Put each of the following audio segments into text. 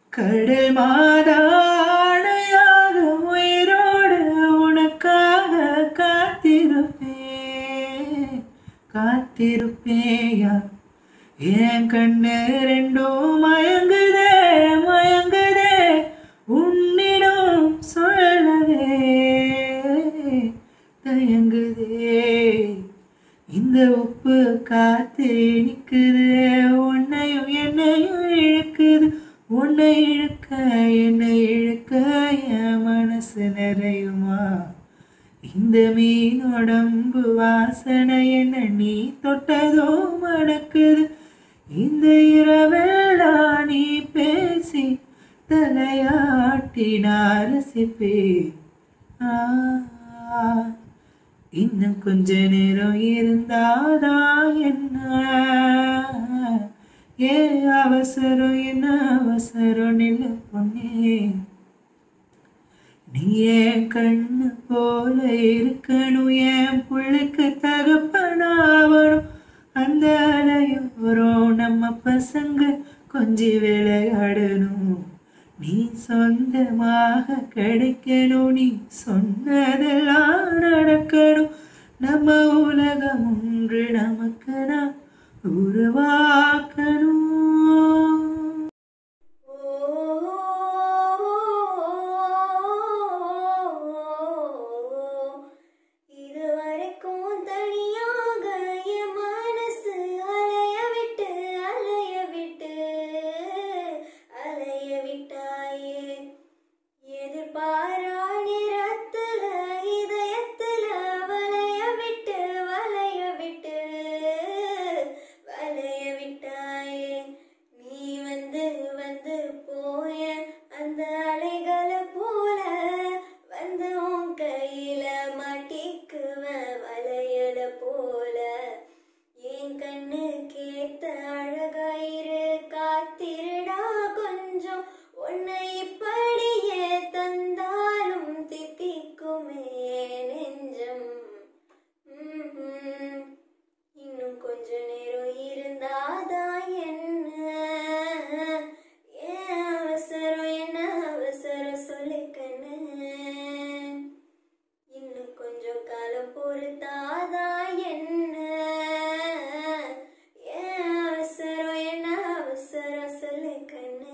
கடல் மாதானையாக உயிரோடு உனக்காக காத்திருப்பேன் காத்திருப்பேயா என் கண்ணு ரெண்டும் மயங்குதே மயங்குதே உன்னிடம் சொல்லவே தயங்குதே இந்த உப்பு காத்து நிக்குது உன்னையும் என்னையும் இழுக்குது உன்னை இழுக்க என்னை இழுக்க என் மனசு நிறையுமா இந்த மீனோடம்பு வாசனை என்ன நீ தொட்டதோ மணக்குது இந்த இரவெல்லாம் நீ பேசி தலையாட்டி நான் ரசிப்பேன் ஆ, இன்னும் கொஞ்ச நேரம் இருந்தாதான் என்ன ஏ அவசரம் என்ன அவசரம் நில்லு பொண்ணே நீ என் கண்ணு போல இருக்கணும் என் புள்ளைக்கு தகப்பனாவணும் அந்த அலையோரம் நம்ம பசங்க கொஞ்சி விளையாடணும் நீ சொந்தமாக கிடைக்கணும் நீ சொன்னதெல்லாம் நடக்கணும் நம்ம உலகம் ஒன்று நமக்கு நான் உருவாக்கணும் இதுவரைக்கும் தனியாக என் மனசு அலைய விட்டு அலைய விட்டு அலைய விட்டாயே எதிர்பாரா நேரத்துல இதயத்துல வளைய விட்டு வளைய விட்டு வளைய விட்டாயே நீ வந்து வந்து போய அந்த அலைகளை போல வந்து உன் கையில மாட்டிக்குவ வளையல போல என் கண்ணு கேத்த அழகாயிரு காத்திருடா கொஞ்சம் உன்னை இப்படியே தந்தாலும் தித்திக்குமே நெஞ்சம் ம்ஹும். இன்னும் கொஞ்ச நேரம் இருந்தாதான் என்ன ஏன் அவசரம் என்ன அவசரம் சொல்லு கண்ணு இன்னும் கொஞ்சம் காலம் பொறுத்தாதான் என்ன ஏன் அவசரம் என்ன அவசரம் சொல்லு கண்ணு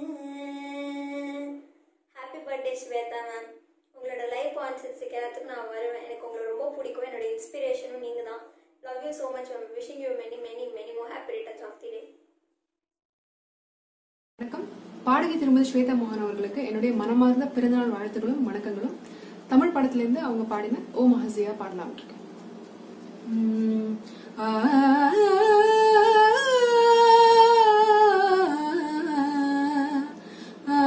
ஹாப்பி பர்த்டே ஸ்வேதா மேம் உங்களோட லைவ் கான்சர்ட்ஸுக்கு எல்லாத்துக்கும் நான் வருவேன் எனக்கு உங்களை ரொம்ப பிடிக்கும் என்னோட இன்ஸ்பிரேஷனும் நீங்கள் தான் love you so much ma'am wishing you many many many more happy returns of the day வணக்கம் பாடகி திருமதி ஸ்வேதா மோகன் அவர்களுக்கு என்னுடைய மனமார்ந்த பிறந்தநாள் வாழ்த்துக்களும் வணக்கங்களும் தமிழ் படத்திலேருந்து அவங்க பாடின ஓ மஹசியா பாடலாம் இருக்கேன் உம், ஆ, ஆ,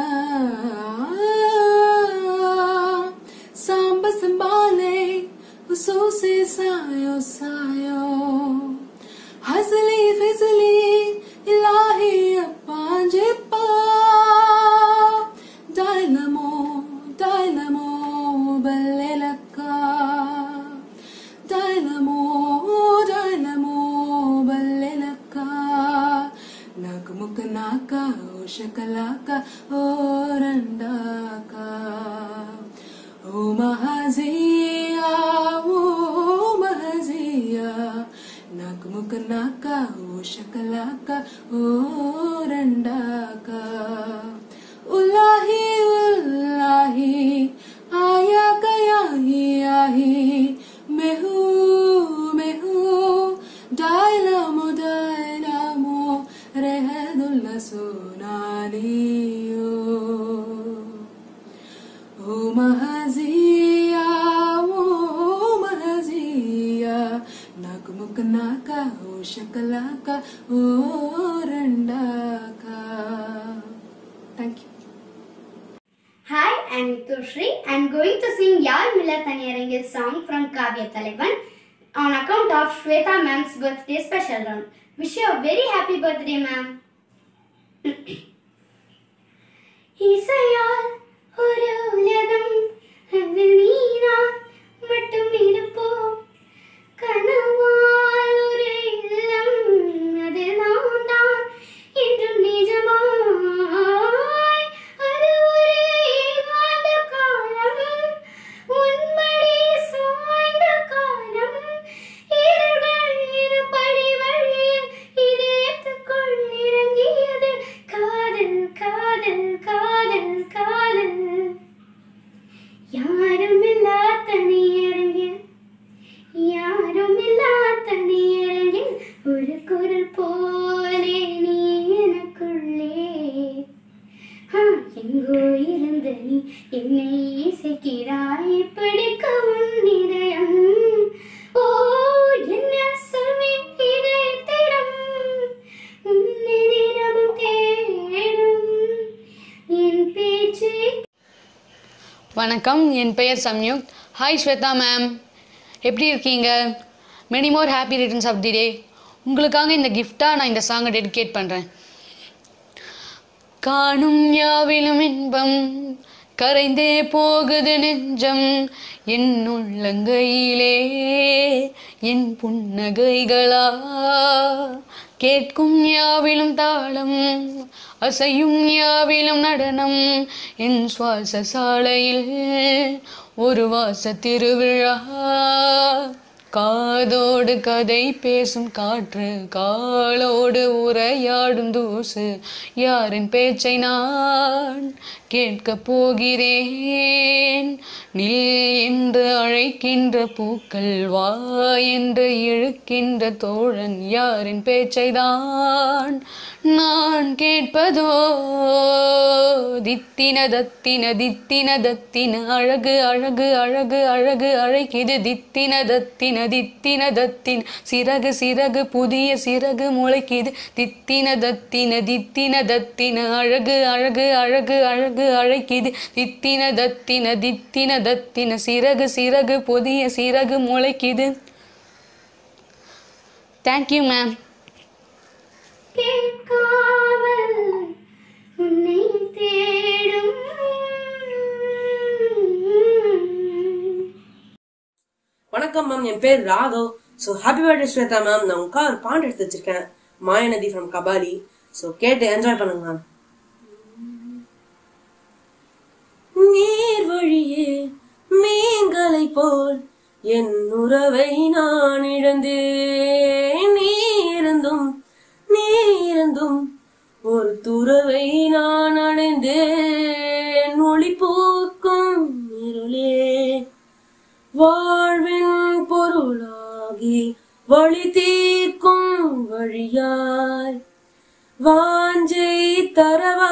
Samba sambale, uso se sayo sayo. Hazali fizali, ilahi apanje pa. Dynamo, dynamo, balelaka. Dynamo, dynamo, balelaka. Nagmuka naka, o shakalaka, o randaka. O Mahazia, O Mahazia, Nakmuka Naka, O Shakalaka, O Randaka. Ulahi, Ulahi, Ayaka Yahi, Yahi, Mehu, Mehu, Dailamo, Dailamo, Rehedulla Sonaliyo. O Mahazia, O Mahazia, Nakumuk Naka, O Shakalaka, O Randaka. Thank you. Hi, I'm Tushri. I'm going to sing Yar Mila Taniyarangil song from Kavya Taliban on account of Shweta ma'am's birthday special run. Wish you a very happy birthday, ma'am. இசையால் ஒரு உலகம் அதில் நீ நான் மட்டும் இருப்போம் கனவால் ஒரு இல்லம் அது நான் தான் என்றும் நிஜமாய் ஆ, எங்கோ இருந்த நீ என்னை இசைக்கிறாய் பிடிக்கும் இதயம் ஓ என்ன சொல்வே இதயத்திடம் உன்னை தினமும் தேடும் என் பேச்சு வணக்கம் என் பெயர் சம்யுக் ஹாய் ஸ்வேதா மேம் எப்படி இருக்கீங்க many more happy returns of the day உங்களுக்காக இந்த கிஃப்டாக நான் இந்த சாங்கை டெடிகேட் பண்ணுறேன் காணும் யாவிலும் இன்பம் கரைந்தே போகுது நெஞ்சம் என் உள்ளங்கையிலே என் புன்னகைகளா கேட்கும் யாவிலும் தாளம் அசையும் யாவிலும் நடனம் என் சுவாச சாலையில் ஒரு வாச திருவிழா காதோடு கதை பேசும் காற்று காலோடு உரையாடும் தூசு யாரின் பேச்சை நான் கேட்கப் போகிறேன் நில் என்று அழைக்கின்ற பூக்கள் வா என்று இழுக்கின்ற தோழன் யாரின் பேச்சை தான் நான் கேட்பதோ தித்தின தத்தின தித்தின தத்தின அழகு அழகு அழகு அழகு அழைக்குது தித்தின தத்தின தித்தின தத்தின் சிறகு சிறகு புதிய சிறகு முளைக்குது தித்தின தத்தின தித்தின தத்தின அழகு அழகு அழகு அழகு அழைக்குது தித்தின தத்தின தித்தின தத்தின சிறகு சிறகு புதிய சிறகு முளைக்குது தேங்க்யூ மேம் கேட்காமல் உன்னை தேடும் வணக்கம் மேம் என் பேர் Raghav so happy birthday Shweta ma'am நான் உங்களுக்காக ஒரு பாட்டு எடுத்து வச்சிருக்கேன் மாயநதி ஃப்ரம் கபாலி ஸோ கேட்டு என்ஜாய் பண்ணுங்க மேம் நீர் வழியே மீன்களை போல் என் உறவை நான் இழந்தேன் நீ இருந்தும் நீ இருந்தும் ஒரு துறவை நான் அடைந்தேன் ஒளி பூக்கும் இருளே வாழ்வின் பொருளாகி வழி தீர்க்கும் வழியாய் வாஞ்சை தரவா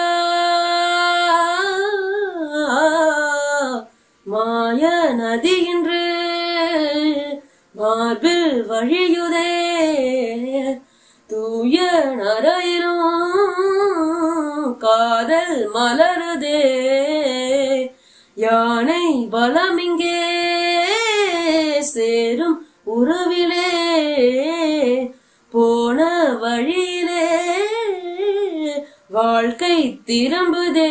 மாய நதி என்று மார்பில் வழியுதே தூய நரையிலும் காதல் மலருதே யானை பலமிங்கே சேரும் உறவிலே போன வழியிலே வாழ்க்கை திரும்புதே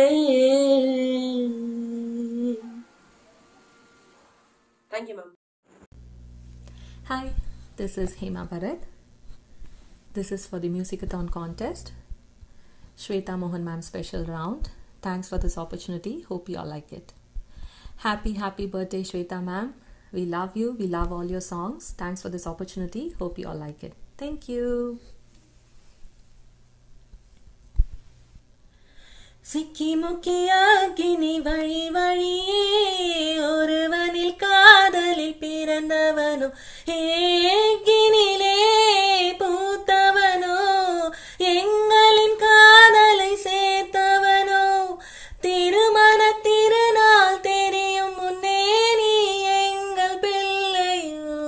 thank you ma'am Hi, this is Hema Bharat. This is for the Musicathon contest. Shweta Mohan Ma'am special round. Thanks for this opportunity. Hope you all like it. Happy, happy birthday, Shweta Ma'am. We love you. We love all your songs. Thanks for this opportunity. Hope you all like it. Thank you. சிக்கி முக்கியாகினி வழி வழியே ஒருவனில் காதலில் பிறந்தவனோ ஏகினிலே பூத்தவனோ எங்களின் காதலை சேர்த்தவனோ திருமண திருநாள் தெரியும் முன்னே நீ எங்கள் பிள்ளையோ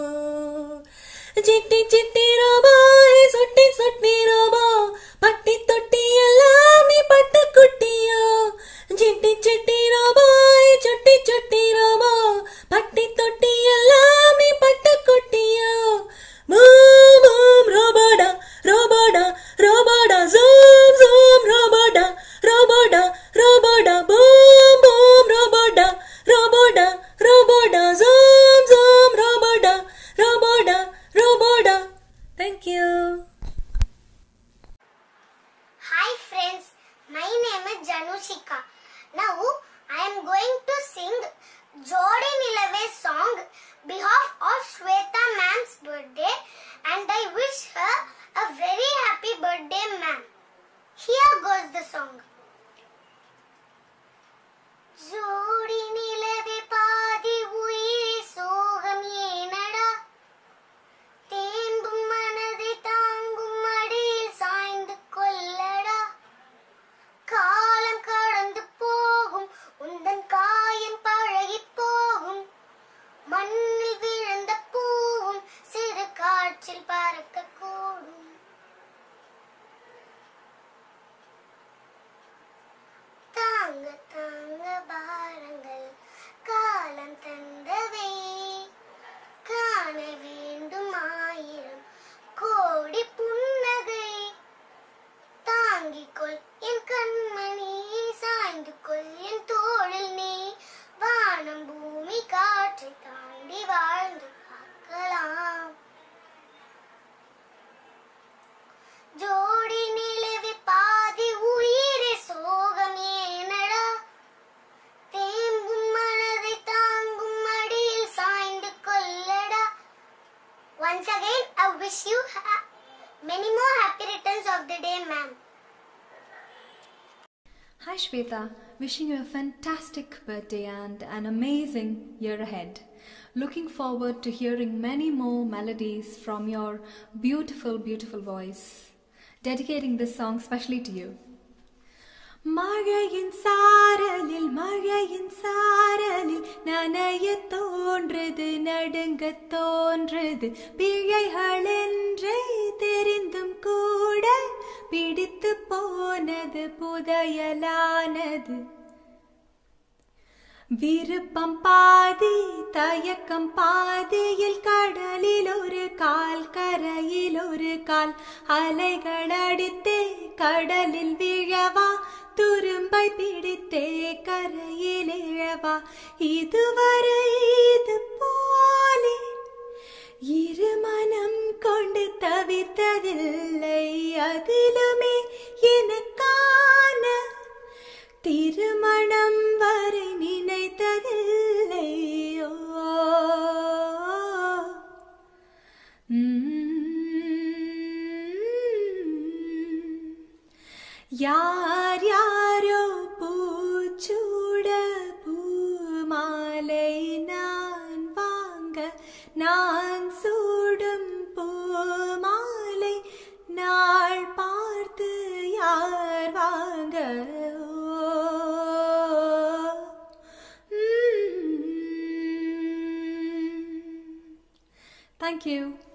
சிட்டி சிட்டி ரோபோ சுட்டி சுட்டி ரோபோ பட்டி தொட்டி எல்லாம் நீ பட்டு குட்டியோ சிட்டி சிட்டி ரோபோ சுட்டி சுட்டி ரோபோ பட்டி தொட்டி எல்லாம் நீ பட்டு குட்டியோ பூம் பூம் ரோபோடா ரோபோடா ரோபோடா ஜூம் ஜூம் ரோபோடா ரோபோடா ரோபோடா பூம் பூம் ரோபோடா ரோபோடா ரோபோடா ஜூம் ஜூம் ரோபோடா ரோபோடா ரோபோடா thank you Hi friends, my name is Janushika. Now I am going to sing Jodi Nilave song behalf of Shweta ma'am's birthday and I wish her a very happy birthday ma'am. Here goes the song. ஜோடி நிலவே பாதி உயிரே சோகம் ஏனடா தேம்பும் மனதை தாங்கும் மடியில் சாய்ந்து கொள்ளடா தாங்க தாங்க பாரங்கள் காலம் தந்தவை காண வேண்டும் ஆயிரம் கோடி புன்னகை தாங்கிக் கொள் என் கண்மணி சாய்ந்து கொள் என் தோளில் நீ வானம் பூமி காற்றை தாண்டி வாழ்ந்து பார்க்கலாம் ஜோடி நிலவி பாதி உயிரே சோகம் ஏனடா தேம்பும் மனதை தாங்கும் அடியில் சாய்ந்து கொள்ளடா Once again, I wish you ha- many more happy returns of the day, ma'am. Hi Shweta, wishing you a fantastic birthday and an amazing year ahead. Looking forward to hearing many more melodies from your beautiful, beautiful voice. Dedicating this song specially to you. மழையின் சாரலில் மழையின் சாரலில் நனைய தோன்றுது நடுங்க தோன்றுது பிழைகள் என்றே தெரிந்தும் கூட பிடித்து போனது புதையலானது விருப்பம் பாதி தயக்கம் பாதியில் கடலில் ஒரு கால் கரையில் ஒரு கால் அலைகள் அடித்தே கடலில் விழவா துரும்பை பிடித்தே கரையில் இழவா இதுவரை இது போலே இருமனம் கொண்டு தவித்ததில்லை அதிலுமே எனக்கான திருமணம் வரை நினைத்ததில்லையோ யார் யாரோ பூச்சூட பூமாலை நான் வாங்க நான் சூடும் பூமாலை நாள் பார்த்து யார் வாங்க Thank you.